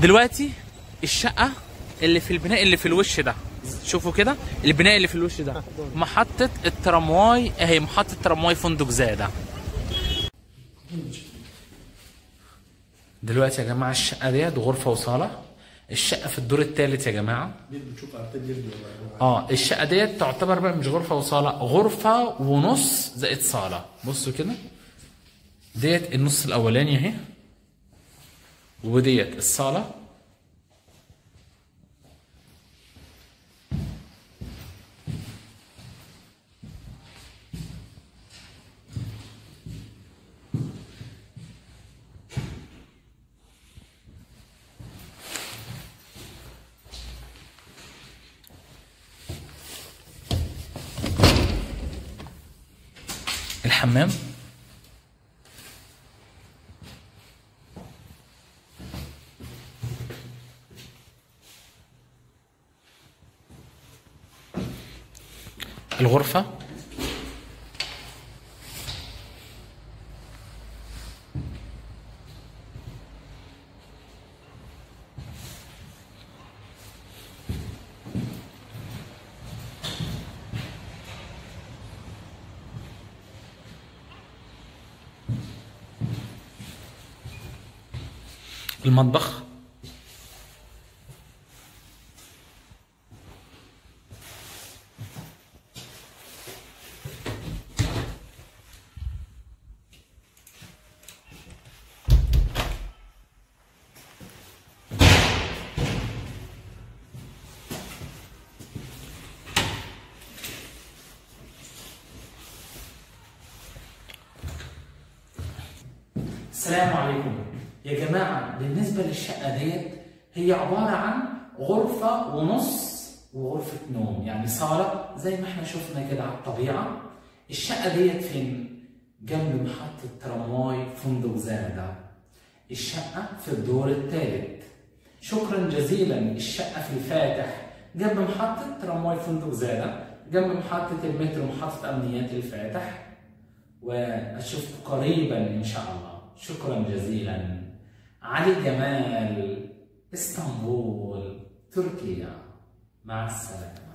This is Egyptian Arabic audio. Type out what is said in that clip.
دلوقتي الشقه اللي في البناء اللي في الوش ده شوفوا كده البناء اللي في الوش ده محطه الترامواي اهي محطه ترامواي فندق زاده دلوقتي يا جماعه الشقه ديت غرفه وصاله الشقه في الدور الثالث يا جماعه اه الشقه ديت تعتبر بقى مش غرفه وصاله غرفه ونص زائد صاله بصوا كده ديت النص الاولاني اهي وديت الصاله الحمام الغرفة المطبخ السلام عليكم يا جماعة بالنسبة للشقة ديت هي عبارة عن غرفة ونص وغرفة نوم يعني صالة زي ما احنا شفنا كده على الطبيعة الشقة ديت فين؟ جنب محطة ترامواي فندق زاده الشقة في الدور الثالث شكرا جزيلا الشقة في الفاتح جنب محطة ترامواي فندق زاده جنب محطة المترو محطة أمنيات الفاتح وأشوفكم قريبا إن شاء الله شكرا جزيلا علي جمال اسطنبول تركيا مع السلامة